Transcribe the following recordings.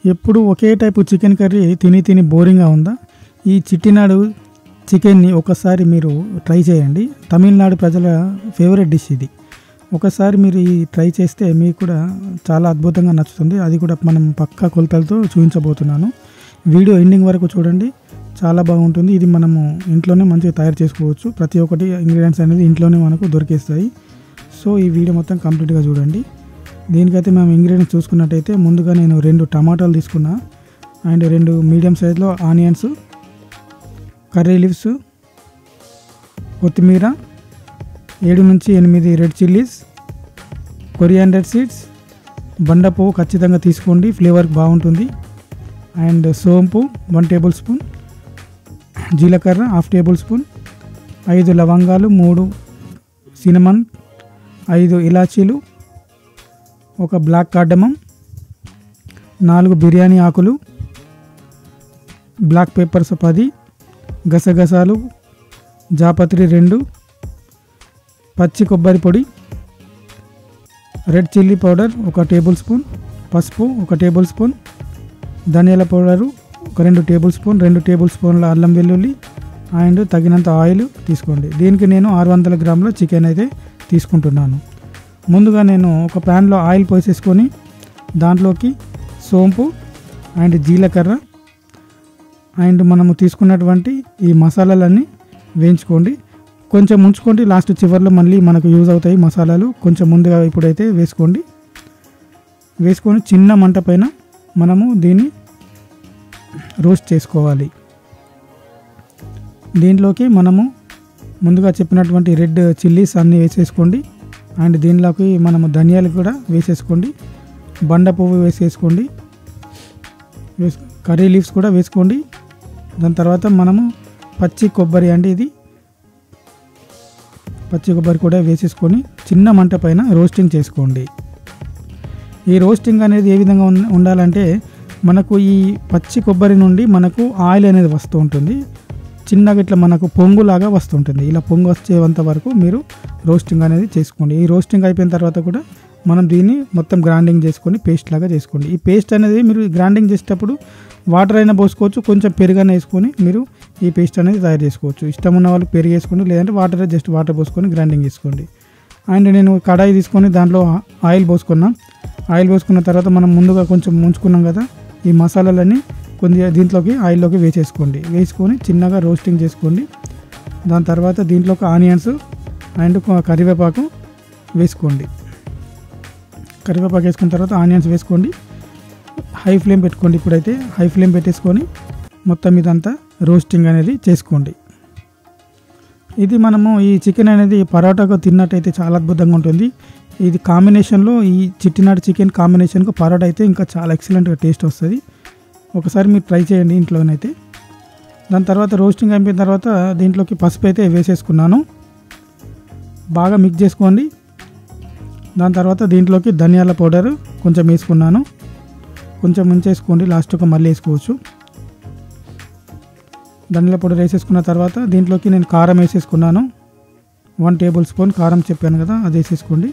ఎప్పుడు ఒకే type chicken curry తిని తిని బోరింగ్గా ఉందా ఈ చిట్టినాడు చికెన్ని ఒకసారి మీరు ట్రై చేయండి తమిళనాడు ప్రజల ఫేవరెట్ డిష్ ఇది ఒకసారి మీరు ఈ ట్రై చేస్తే మీకు కూడా చాలా అద్భుతంగా నచ్చుతుంది అది కూడా మనం పక్కా కొలతలతో చూపించబోతున్నాను వీడియో ఎండింగ్ వరకు చూడండి చాలా బాగుంటుంది ఇది మనము ఇంట్లోనే మంచిగా తయారు చేసుకోవచ్చు ప్రతి ఒక్కటి ఇంగ్రీడియంట్స్ అనేది ఇంట్లోనే మనకు దొరికేస్తాయి సో ఈ వీడియో మొత్తం కంప్లీట్గా చూడండి దీనికైతే మేము ఇంగ్రీడియంట్స్ చూసుకున్నట్టయితే ముందుగా నేను రెండు టమాటాలు తీసుకున్నా అండ్ రెండు మీడియం సైజులో ఆనియన్స్ కర్రీ లీవ్స్ కొత్తిమీర ఏడు నుంచి ఎనిమిది రెడ్ చిల్లీస్ కొరియాండర్ సీడ్స్ బండ పువ్వు ఖచ్చితంగా తీసుకోండి ఫ్లేవర్ బాగుంటుంది అండ్ సోంపు వన్ టేబుల్ స్పూన్ జీలకర్ర హాఫ్ టేబుల్ స్పూన్ ఐదు లవంగాలు మూడు సినమన్ ఐదు ఇలాచీలు ఒక బ్లాక్ కార్డమం నాలుగు బిర్యానీ ఆకులు బ్లాక్ పెప్పర్స్ పది గసగసాలు జాపత్రి రెండు పచ్చి కొబ్బరి పొడి రెడ్ చిల్లీ పౌడర్ ఒక టేబుల్ స్పూన్ పసుపు ఒక టేబుల్ స్పూన్ ధనియాల పౌడరు ఒక రెండు టేబుల్ స్పూన్ రెండు టేబుల్ స్పూన్ల అల్లం వెల్లుల్లి అండ్ తగినంత ఆయిల్ తీసుకోండి దీనికి నేను ఆరు వందల గ్రాముల చికెన్ అయితే తీసుకుంటున్నాను ముందుగా నేను ఒక ప్యాన్లో ఆయిల్ పోసేసుకొని దాంట్లోకి సోంపు అండ్ జీలకర్ర అండ్ మనము తీసుకున్నటువంటి ఈ మసాలాలన్నీ వేయించుకోండి కొంచెం ఉంచుకోండి లాస్ట్ చివరిలో మళ్ళీ మనకు యూజ్ అవుతాయి మసాలాలు కొంచెం ముందుగా ఇప్పుడైతే వేసుకోండి వేసుకొని చిన్న మంట పైన మనము దీన్ని రోస్ట్ చేసుకోవాలి దీంట్లోకి మనము ముందుగా చెప్పినటువంటి రెడ్ చిల్లీస్ అన్నీ వేసేసుకోండి అండ్ దీనిలోకి మనము ధనియాలు కూడా వేసేసుకోండి బండ పువ్వు వేసేసుకోండి వేసు కర్రీ లీవ్స్ కూడా వేసుకోండి దాని తర్వాత మనము పచ్చి కొబ్బరి అండి ఇది పచ్చి కొబ్బరి కూడా వేసేసుకొని చిన్న మంట పైన రోస్టింగ్ చేసుకోండి ఈ రోస్టింగ్ అనేది ఏ విధంగా ఉన్- ఉండాలంటే మనకు ఈ పచ్చి కొబ్బరి నుండి మనకు ఆయిల్ అనేది వస్తూ ఉంటుంది చిన్నగా ఇట్లా మనకు పొంగులాగా వస్తుంటుంది ఇలా పొంగు వచ్చేంత వరకు మీరు రోస్టింగ్ అనేది చేసుకోండి ఈ రోస్టింగ్ అయిపోయిన తర్వాత కూడా మనం దీన్ని మొత్తం గ్రైండింగ్ చేసుకొని పేస్ట్ లాగా చేసుకోండి ఈ పేస్ట్ అనేది మీరు గ్రైండింగ్ చేసేటప్పుడు వాటర్ అయినా పోసుకోవచ్చు కొంచెం పెరుగైనా వేసుకొని మీరు ఈ పేస్ట్ అనేది తయారు చేసుకోవచ్చు ఇష్టం ఉన్న వాళ్ళు పెరుగు వేసుకోండి లేదంటే వాటర్ జస్ట్ వాటర్ పోసుకొని గ్రైండింగ్ చేసుకోండి అండ్ నేను కడాయి తీసుకొని దాంట్లో ఆయిల్ పోసుకున్నా ఆయిల్ పోసుకున్న తర్వాత మనం ముందుగా కొంచెం ముంచుకున్నాం కదా ఈ మసాలాలన్నీ కొద్దిగా దీంట్లోకి ఆయిల్లోకి వేసేసుకోండి వేసుకొని చిన్నగా రోస్టింగ్ చేసుకోండి దాని తర్వాత దీంట్లోకి ఆనియన్స్ అండ్ కొ- కరివేపాకు వేసుకోండి కరివేపాకు వేసుకున్న తర్వాత ఆనియన్స్ వేసుకోండి హై ఫ్లేమ్ పెట్టుకోండి ఇప్పుడైతే హై ఫ్లేమ్ పెట్టేసుకొని మొత్తం ఇదంతా రోస్టింగ్ అనేది చేసుకోండి ఇది మనము ఈ చికెన్ అనేది పరోటాకు తిన్నట్టయితే చాలా అద్భుతంగా ఉంటుంది ఇది కాంబినేషన్లో ఈ చిట్టినాడు చికెన్ కాంబినేషన్కు పరోటా అయితే ఇంకా చాలా ఎక్సలెంట్గా టేస్ట్ వస్తుంది ఒకసారి మీరు ట్రై చేయండి ఇంట్లోనైతే దాని తర్వాత రోస్టింగ్ అయిపోయిన తర్వాత దీంట్లోకి పసుపు అయితే వేసేసుకున్నాను బాగా మిక్స్ చేసుకోండి దాని తర్వాత దీంట్లోకి ధనియాల పౌడర్ కొంచెం వేసుకున్నాను కొంచెం ఉంచేసుకోండి లాస్ట్గా మళ్ళీ వేసుకోవచ్చు ధనియాల పౌడర్ వేసేసుకున్న తర్వాత దీంట్లోకి నేను కారం వేసేసుకున్నాను వన్ టేబుల్ స్పూన్ కారం చెప్పాను కదా అది వేసేసుకోండి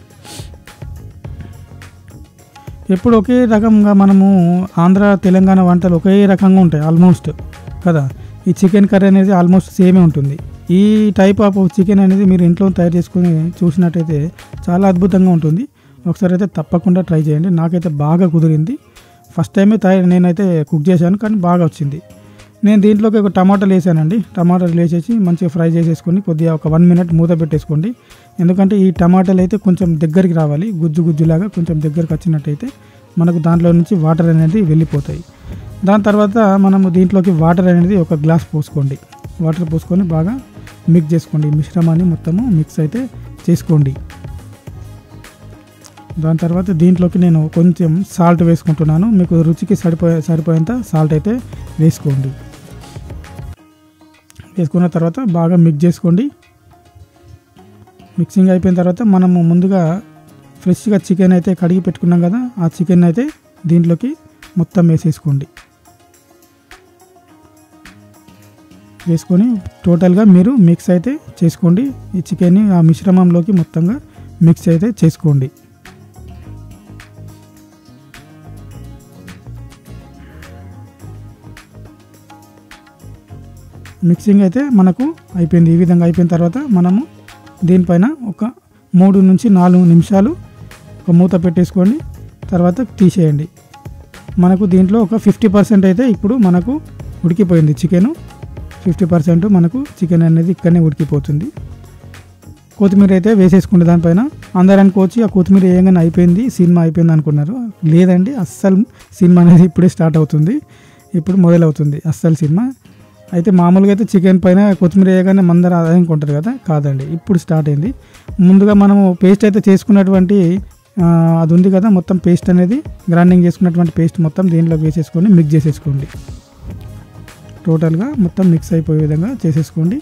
ఎప్పుడు ఒకే రకంగా మనము ఆంధ్ర తెలంగాణ వంటలు ఒకే రకంగా ఉంటాయి ఆల్మోస్ట్ కదా ఈ చికెన్ కర్రీ అనేది ఆల్మోస్ట్ సేమే ఉంటుంది ఈ టైప్ ఆఫ్ చికెన్ అనేది మీరు ఇంట్లో తయారు చేసుకొని చూసినట్టయితే చాలా అద్భుతంగా ఉంటుంది ఒకసారి అయితే తప్పకుండా ట్రై చేయండి నాకైతే బాగా కుదిరింది ఫస్ట్ టైమే తయారు నేనైతే కుక్ చేశాను కానీ బాగా వచ్చింది నేను దీంట్లోకి ఒక టమాటాలు వేసానండి టమాటాలు వేసేసి మంచిగా ఫ్రై చేసేసుకొని కొద్దిగా ఒక వన్ మినిట్ మూత పెట్టేసుకోండి ఎందుకంటే ఈ టమాటాలు అయితే కొంచెం దగ్గరికి రావాలి గుజ్జు గుజ్జులాగా కొంచెం దగ్గరికి వచ్చినట్టయితే మనకు దాంట్లో నుంచి వాటర్ అనేది వెళ్ళిపోతాయి దాని తర్వాత మనము దీంట్లోకి వాటర్ అనేది ఒక గ్లాస్ పోసుకోండి వాటర్ పోసుకొని బాగా మిక్స్ చేసుకోండి ఈ మిశ్రమాన్ని మొత్తము మిక్స్ అయితే చేసుకోండి దాని తర్వాత దీంట్లోకి నేను కొంచెం సాల్ట్ వేసుకుంటున్నాను మీకు రుచికి సరిపోయే సరిపోయేంత సాల్ట్ అయితే వేసుకోండి వేసుకున్న తర్వాత బాగా మిక్స్ చేసుకోండి మిక్సింగ్ అయిపోయిన తర్వాత మనము ముందుగా ఫ్రెష్గా చికెన్ అయితే కడిగి పెట్టుకున్నాం కదా ఆ చికెన్ అయితే దీంట్లోకి మొత్తం వేసేసుకోండి వేసుకొని టోటల్గా మీరు మిక్స్ అయితే చేసుకోండి ఈ చికెన్ని ఆ మిశ్రమంలోకి మొత్తంగా మిక్స్ అయితే చేసుకోండి మిక్సింగ్ అయితే మనకు అయిపోయింది ఈ విధంగా అయిపోయిన తర్వాత మనము దీనిపైన ఒక మూడు నుంచి నాలుగు నిమిషాలు ఒక మూత పెట్టేసుకోండి తర్వాత తీసేయండి మనకు దీంట్లో ఒక ఫిఫ్టీ పర్సెంట్ అయితే ఇప్పుడు మనకు ఉడికిపోయింది చికెను ఫిఫ్టీ పర్సెంట్ మనకు చికెన్ అనేది ఇక్కడనే ఉడికిపోతుంది కొత్తిమీర అయితే వేసేసుకుంటే దానిపైన అందరు అనుకోవచ్చు ఆ కొత్తిమీర వేయగానే అయిపోయింది సినిమా అయిపోయింది అనుకున్నారు లేదండి అస్సలు సినిమా అనేది ఇప్పుడే స్టార్ట్ అవుతుంది ఇప్పుడు మొదలవుతుంది అస్సలు సినిమా అయితే మామూలుగా అయితే చికెన్ పైన కొత్తిమీర వేయగానే మందర అదే అనుకుంటారు కదా కాదండి ఇప్పుడు స్టార్ట్ అయింది ముందుగా మనము పేస్ట్ అయితే చేసుకున్నటువంటి ఆ, అది ఉంది కదా మొత్తం పేస్ట్ అనేది గ్రైండింగ్ చేసుకున్నటువంటి పేస్ట్ మొత్తం దీంట్లో వేసేసుకొని మిక్స్ చేసేసుకోండి టోటల్గా మొత్తం మిక్స్ అయిపోయే విధంగా చేసేసుకోండి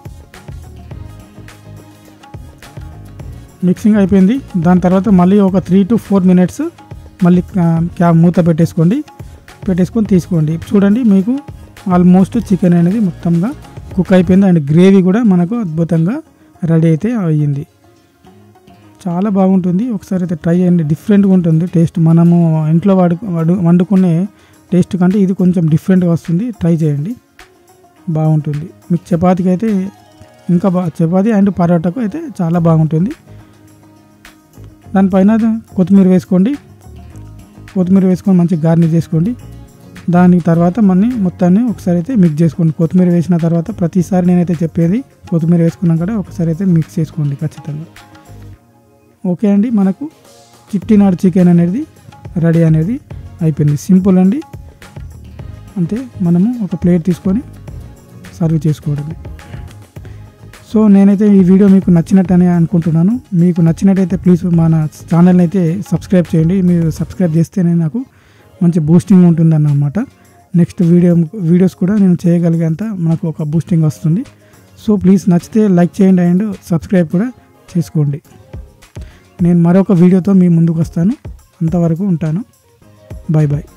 మిక్సింగ్ అయిపోయింది దాని తర్వాత మళ్ళీ ఒక త్రీ టు ఫోర్ మినిట్స్ మళ్ళీ క్యాబ్ మూత పెట్టేసుకోండి పెట్టేసుకొని తీసుకోండి చూడండి మీకు ఆల్మోస్ట్ చికెన్ అనేది మొత్తంగా కుక్ అయిపోయింది అండ్ గ్రేవీ కూడా మనకు అద్భుతంగా రెడీ అయితే అయ్యింది చాలా బాగుంటుంది ఒకసారి అయితే ట్రై చేయండి డిఫరెంట్గా ఉంటుంది టేస్ట్ మనము ఇంట్లో వాడు వాడు- వండుకునే టేస్ట్ కంటే ఇది కొంచెం డిఫరెంట్గా వస్తుంది ట్రై చేయండి బాగుంటుంది మీకు చపాతీకి అయితే ఇంకా బా చపాతీ అండ్ పరోటాకు అయితే చాలా బాగుంటుంది దానిపైన కొత్తిమీర వేసుకోండి కొత్తిమీర వేసుకొని మంచిగా గార్నిష్ చేసుకోండి దాని తర్వాత మళ్ళీ మొత్తాన్ని ఒకసారి అయితే మిక్స్ చేసుకోండి కొత్తిమీర వేసిన తర్వాత ప్రతిసారి నేనైతే చెప్పేది కొత్తిమీర వేసుకున్నాం కూడా ఒకసారి అయితే మిక్స్ చేసుకోండి ఖచ్చితంగా ఓకే అండి మనకు చిట్టినాడు చికెన్ అనేది రెడీ అనేది అయిపోయింది సింపుల్ అండి అంతే మనము ఒక ప్లేట్ తీసుకొని సర్వ్ చేసుకోవడమే సో నేనైతే ఈ వీడియో మీకు నచ్చినట్టని అనుకుంటున్నాను మీకు నచ్చినట్టయితే ప్లీజ్ మన ఛానల్ని అయితే సబ్స్క్రైబ్ చేయండి మీరు సబ్స్క్రైబ్ చేస్తేనే నాకు మంచి బూస్టింగ్ ఉంటుందన్నమాట నెక్స్ట్ వీడియో వీడియోస్ కూడా నేను చేయగలిగేంత మనకు ఒక బూస్టింగ్ వస్తుంది సో ప్లీజ్ నచ్చితే లైక్ చేయండి అండ్ సబ్స్క్రైబ్ కూడా చేసుకోండి నేను మరొక వీడియోతో మీ ముందుకు వస్తాను అంతవరకు ఉంటాను బాయ్ బాయ్